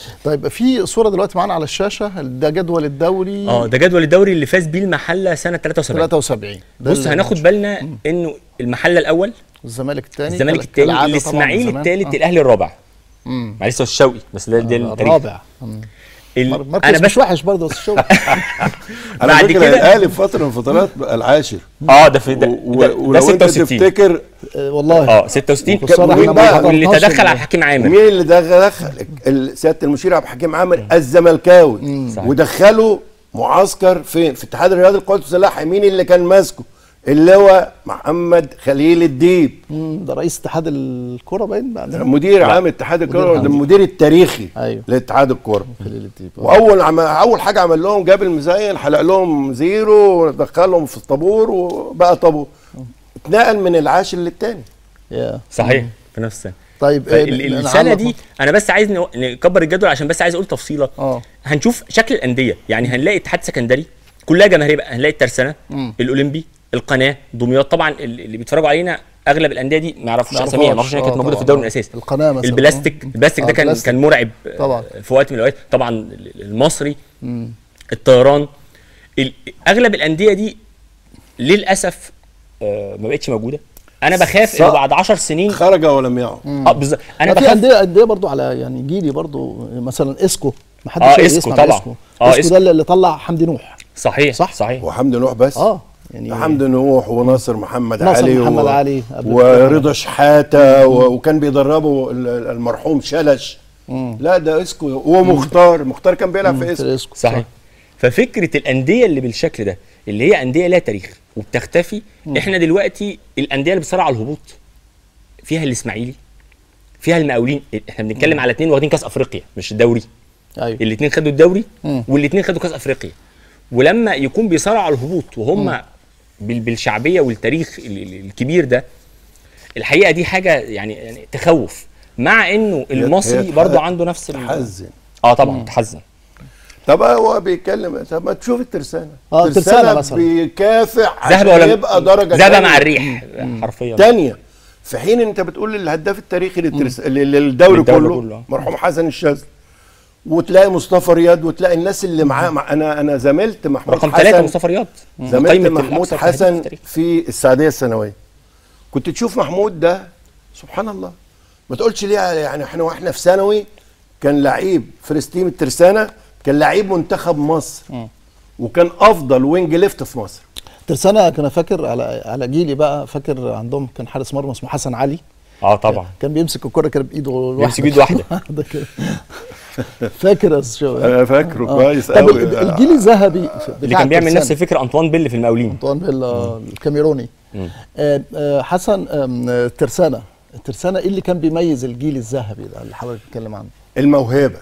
طيب في صوره دلوقتي معانا على الشاشه ده جدول الدوري اه ده جدول الدوري اللي فاز بيه المحله سنه 73 73 ده بص اللي هناخد بالنا انه المحله الاول الزمالك الثاني الزمالك الثاني الاسماعيلي الثالث الاهلي الرابع معلش هو الشوقي بس ده ده التاريخ الرابع ال... مركز انا مش بس وحش برضه بس الشغل على بعد فكره كده- الاهلي في فتره من الفترات بقى العاشر اه ده في ده, و- ده, ده ولو انت 66 تفتكر آه، والله اه 66 وخسارة احنا واللي- ما واللي حضرناش تدخل ال- على الحكيم عامر مين اللي دخل دخل ال- سياده المشير عبد الحكيم عامر الزملكاوي صحيح. ودخله معسكر فين في اتحاد الرياضي القوات المسلحه مين اللي كان ماسكه اللي هو محمد خليل الديب مم، ده رئيس اتحاد الكره باين بعد مدير عام اتحاد الكره عام. المدير التاريخي أيوه. لاتحاد الكره خليل الديب آه. واول عم... اول حاجه عمل لهم جاب المزين حلق لهم زيرو ودخلهم في الطابور وبقى طابور اتنقل من العاشر للتاني يا. صحيح في نفس السنه طيب آه، فال- ن- السنه نعلق دي انا بس عايز نو- نكبر الجدول عشان بس عايز اقول تفصيله اه هنشوف شكل الانديه يعني هنلاقي اتحاد سكندري كلها جماهيريه بقى هنلاقي الترسانه مم. الاولمبي القناه دمياط طبعا ال- اللي بيتفرجوا علينا اغلب الانديه دي ما يعرفوش معرفوش. اساميها ما يعرفوش ان هي كانت آه، موجوده في طبعاً. الدوري من الاساس القناه مثلا البلاستيك البلاستيك آه، ده كان البلاستيك. كان مرعب آه، طبعاً. في وقت من الاوقات طبعا ال- المصري مم. الطيران ال- اغلب الانديه دي للاسف آه، ما بقتش موجوده انا بخاف انه صح. بعد 10 سنين خرج ولم يعد اه بالظبط انا انا في بخاف انديه انديه برضو على يعني جيلي برضو مثلا اسكو ما حدش آه، يقدر إسكو يسمع طبعاً. اسكو آه، اسكو إسكو. ده اللي- اللي طلع حمدي نوح صحيح صح؟ صحيح وحمد نوح بس اه يعني حمد نوح وناصر محمد ناصر علي محمد و... علي قبل ورضا شحاته و... وكان بيدربه ال- ال- المرحوم شلش لا ده اسكو ومختار مختار كان بيلعب في في اسكو اسكو صحيح ففكره الانديه اللي بالشكل ده اللي هي انديه لها تاريخ وبتختفي احنا دلوقتي الانديه اللي بتصارع على الهبوط فيها الاسماعيلي فيها المقاولين احنا بنتكلم على اثنين واخدين كاس افريقيا مش الدوري ايوه الاثنين خدوا الدوري مم. والاثنين خدوا كاس افريقيا ولما يكون بيصارع على الهبوط وهم بال- بالشعبيه والتاريخ ال- ال- الكبير ده الحقيقه دي حاجه يعني يعني تخوف مع انه المصري هي برضو تح- عنده نفس ال- تحزن اه طبعا تحزن طب هو بيتكلم طب ما تشوف الترسانه آه، الترسانة مثلا. بيكافح ذهب عشان ولا يبقى درجه ذهب تانية. مع الريح حرفيا تانية في حين انت بتقول الهداف التاريخي للترس... لل- للدوري للدوري كله, كله. مرحوم حسن الشاذلي وتلاقي مصطفى رياض وتلاقي الناس اللي معاه مع... انا انا زميلت محمود رقم حسن ثلاثة مصطفى رياض زميلت قايمة محمود الأكثر تهديف في حسن التاريخ. في السعوديه الثانويه كنت تشوف محمود ده سبحان الله ما تقولش ليه يعني احنا واحنا في ثانوي كان لعيب فلسطين الترسانه كان لعيب منتخب مصر وكان افضل وينج ليفت في مصر ترسانة كان فاكر على على جيلي بقى فاكر عندهم كان حارس مرمى اسمه حسن علي اه طبعا كان بيمسك الكرة كده بايده لوحده بيمسك بإيد واحدة. واحدة كده. فاكر يا أستاذ شو انا فاكره آه. كويس طب قوي ال- الجيل الذهبي بتاع اللي كان بيعمل الترسانة. نفس الفكره انطوان بيل في المقاولين انطوان بيلا الكاميروني آه، آه، حسن آم، آه، ترسانة الترسانة ايه اللي كان بيميز الجيل الذهبي ده اللي حضرتك بتتكلم عنه الموهبه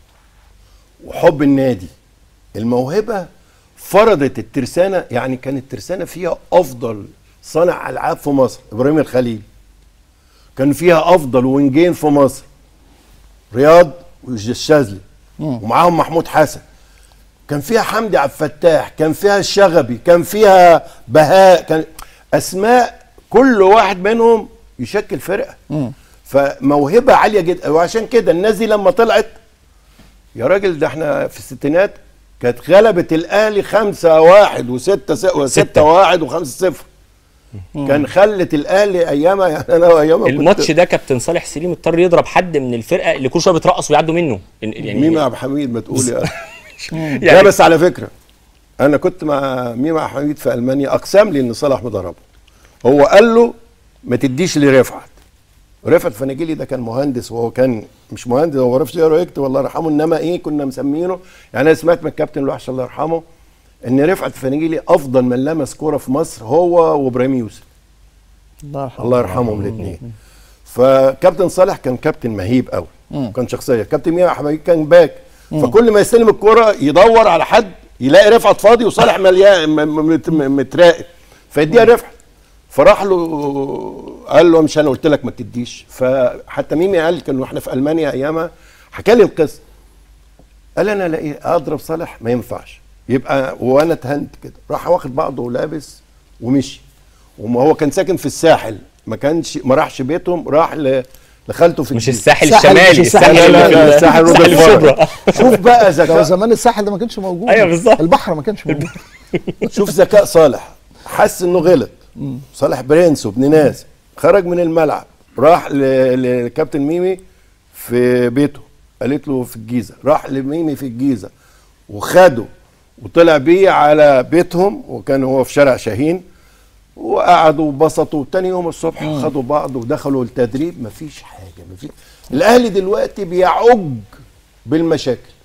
وحب النادي الموهبه فرضت الترسانه يعني كانت الترسانه فيها افضل صانع العاب في مصر ابراهيم الخليل كان فيها افضل وينجين في مصر رياض والشاذلي ومعاهم محمود حسن كان فيها حمدي عبد الفتاح كان فيها الشغبي كان فيها بهاء كان اسماء كل واحد منهم يشكل فرقه فموهبه عاليه جدا وعشان كده الناس دي لما طلعت يا راجل ده احنا في الستينات كانت غلبت الاهلي خمسة واحد وستة س... وستة واحد وخمسة صفر كان خلت الاهلي ايامها يعني انا ايامها كنت- الماتش ده كابتن صالح سليم اضطر يضرب حد من الفرقه اللي كل شويه بترقص ويعدوا منه يعني ميمة عبد الحميد ما تقول يا لا يعني بس على فكره انا كنت مع ميمة عبد الحميد في المانيا اقسم لي ان صلاح مضربه هو قال له ما تديش لرفعت رفعت فناجيلي ده كان مهندس وهو كان مش مهندس هو ما بيعرفش يقرا ويكتب الله يرحمه انما ايه كنا مسمينه يعني انا سمعت من الكابتن الوحش الله يرحمه ان رفعت فناجيلي افضل من لمس كوره في مصر هو وابراهيم يوسف الله يرحمه الله يرحمهم الاثنين فكابتن صالح كان كابتن مهيب قوي كان شخصيه كابتن ميمة حميد كان باك فكل ما يستلم الكرة يدور على حد يلاقي رفعت فاضي وصالح مليان م- م- مت- م- متراقب فيديها رفعت فراح له قال له مش انا قلت لك ما تديش فحتى ميمي قال كان واحنا في المانيا ايامها حكى لي القصه قال انا الاقي اضرب صالح ما ينفعش يبقى وانا اتهنت كده راح واخد بعضه ولابس ومشي وما هو كان ساكن في الساحل ما كانش ما راحش بيتهم راح ل دخلته في مش الجيزة. الساحل الساحل- الشمالي مش الساحل- الساحل لا، لا، اللي لا، في الساحل رود الساحل الفرج. الشبرا شوف بقى ده ذكاء زمان الساحل ده ما كانش موجود أيوة بالظبط. البحر ما كانش موجود شوف ذكاء صالح حس انه غلط صالح برنس وابن ناس خرج من الملعب راح ل- لكابتن ميمي في بيته قالت له في الجيزه راح لميمي في الجيزه وخده وطلع بيه على بيتهم وكان هو في شارع شاهين وقعدوا وبسطوا تاني يوم الصبح خدوا بعض ودخلوا التدريب مفيش حاجه مفيش الاهلي دلوقتي بيعج بالمشاكل